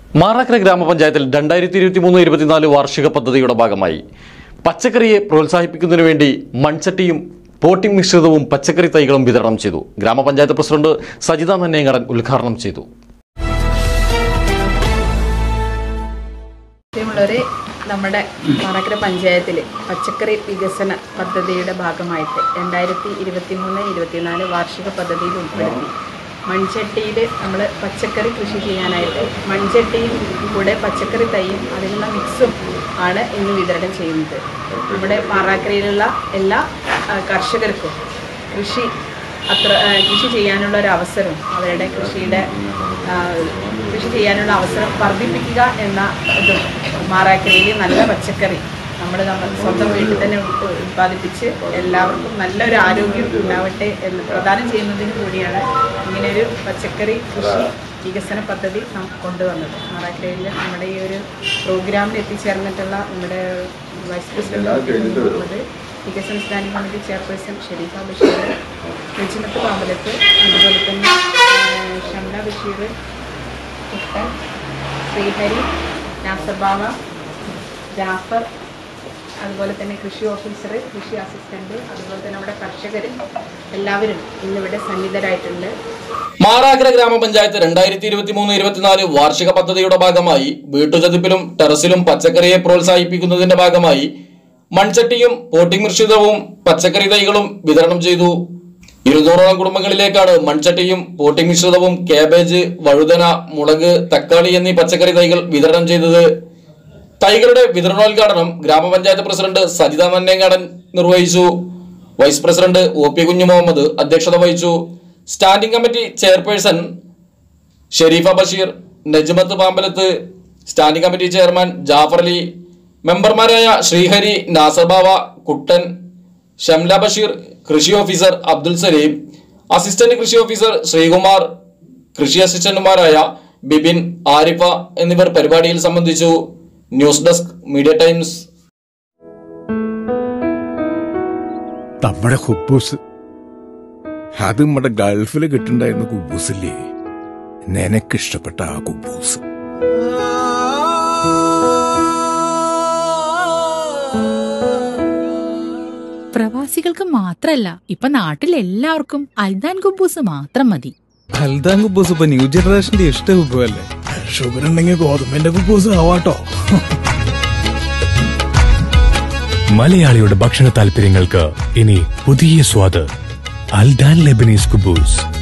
മാറാക്കര ഗ്രാമപഞ്ചായത്തിൽ രണ്ടായിരത്തി ഇരുപത്തി മൂന്ന് ഇരുപത്തിനാല് വാർഷിക പദ്ധതിയുടെ ഭാഗമായി പച്ചക്കറിയെ പ്രോത്സാഹിപ്പിക്കുന്നതിനു വേണ്ടി മൺചട്ടിയും പോട്ടിംഗ് മിശ്രിതവും പച്ചക്കറി തൈകളും വിതരണം ചെയ്തു ഗ്രാമപഞ്ചായത്ത് പ്രസിഡന്റ് സജിത നന്നേങ്ങടൻ ഉദ്ഘാടനം ചെയ്തു പ്രിയമുള്ളവരെ നമ്മുടെ മാറാക്കര പഞ്ചായത്തിൽ പച്ചക്കറി വികസന പദ്ധതിയുടെ ഭാഗമായിട്ട് രണ്ടായിരത്തി ഇരുപത്തി മൂന്ന് ഇരുപത്തിനാല് വാർഷിക പദ്ധതിയിൽ ഉൾപ്പെടുത്തി മൺചട്ടിയിൽ നമ്മൾ പച്ചക്കറി കൃഷി ചെയ്യാനായിട്ട് മൺചട്ടിയും കൂടെ പച്ചക്കറി തൈയും അതിനുള്ള മിക്സും ആണ് ഇന്ന് വിതരണം ചെയ്യുന്നത് നമ്മുടെ മാറാക്കരയിലുള്ള എല്ലാ ആ, കർഷകർക്കും കൃഷി അത്ര ആ, കൃഷി ചെയ്യാനുള്ള ഒരു അവസരം അവരുടെ കൃഷിയുടെ ആ, കൃഷി ചെയ്യാനുള്ള അവസരം വർദ്ധിപ്പിക്കുക എന്ന ഇതും മാറാക്കരയിൽ നല്ല പച്ചക്കറി നമ്മൾ നമ്മൾ സ്വന്തം വീട്ടിൽ തന്നെ ഉ- ഉൽപ്പാദിപ്പിച്ച് എല്ലാവർക്കും നല്ലൊരു ആരോഗ്യം ഉണ്ടാവട്ടെ എന്ന് പ്രദാനം ചെയ്യുന്നതിന് കൂടിയാണ് ഇങ്ങനെയൊരു പച്ചക്കറി കൃഷി വികസന പദ്ധതി നാം കൊണ്ടുവന്നത് മാറാക്കരയിൽ നമ്മുടെ ഈ ഒരു പ്രോഗ്രാമിൽ എത്തിച്ചേർന്നിട്ടുള്ള നമ്മുടെ വൈസ് പ്രസിഡന്റ് മുഹമ്മദ് വികസന standing committee chairperson Sherifa Basheer Rajinath Pambalath അതുപോലെ തന്നെ ഏഹ്, ഷംന ബഷീർ കുട്ടൻ ശ്രീഹരി നാസർബാവ ജാഫർ അതുപോലെ തന്നെ കൃഷി ഓഫീസർ കൃഷി അസിസ്റ്റന്റ് അതുപോലെ തന്നെ നമ്മുടെ കർഷകർ എല്ലാവരും ഇന്നിവിടെ സന്നിധരായിട്ടുണ്ട് മാറാക്കര ഗ്രാമപഞ്ചായത്ത് രണ്ടായിരത്തി ഇരുപത്തി മൂന്ന് ഇരുപത്തിനാല് വാർഷിക പദ്ധതിയുടെ ഭാഗമായി വീട്ടുചതിപ്പിലും ടെറസിലും പച്ചക്കറിയെ പ്രോത്സാഹിപ്പിക്കുന്നതിന്റെ ഭാഗമായി മൺചട്ടിയും പോട്ടിംഗ് മിശ്രിതവും പച്ചക്കറി തൈകളും വിതരണം ചെയ്തു ഇരുന്നൂറോളം കുടുംബങ്ങളിലേക്കാണ് മൺചട്ടിയും പോട്ടിംഗ് മിശ്രിതവും കാബേജ് വഴുതന മുളക് തക്കാളി എന്നീ പച്ചക്കറി തൈകൾ വിതരണം ചെയ്തത് തൈകളുടെ വിതരണോദ്ഘാടനം ഗ്രാമപഞ്ചായത്ത് പ്രസിഡന്റ് സജിത നന്നേങ്ങാടൻ നിർവഹിച്ചു വൈസ് പ്രസിഡന്റ് ഒ പി കുഞ്ഞു മുഹമ്മദ് അധ്യക്ഷത വഹിച്ചു standing committee chairperson Sherifa Basheer Najmath Pambalath standing committee chairman Jafar Ali മെമ്പർമാരായ ശ്രീഹരി നാസർബാവ കുട്ടൻ ഷംല ബഷീർ കൃഷി ഓഫീസർ അബ്ദുൽ സലീം അസിസ്റ്റന്റ് കൃഷി ഓഫീസർ ശ്രീകുമാർ കൃഷി അസിസ്റ്റന്റുമാരായ ബിബിൻ ആരിഫ എന്നിവർ പരിപാടിയിൽ സംബന്ധിച്ചു ന്യൂസ് ഡെസ്ക് മീഡിയ ടൈംസ് നമ്മുടെ കുബൂസ് അത് നമ്മുടെ ഗൾഫിൽ കിട്ടുണ്ടായിരുന്ന കുബൂസില്ലേ നിനക്കിഷ്ടപ്പെട്ട ആ കുബൂസ് പ്രവാസികൾക്ക് മാത്രല്ല ഇപ്പൊ നാട്ടിലെല്ലാവർക്കും അൽദാൻ കുബൂസ് മാത്രം മതി ഹൽദാൻ കുബൂസ് ഇപ്പൊ ന്യൂ ജനറേഷന്റെ ഇഷ്ട കുബുവല്ലേ ഷുഗർ ഉണ്ടെങ്കിൽ ഗോതമ്പിന്റെ കുബൂസ് ആവാട്ടോ മലയാളിയുടെ ഭക്ഷണ താല്പര്യങ്ങൾക്ക് ഇനി പുതിയ സ്വാദ് അൽദാൻ ലെബനീസ് കുബൂസ്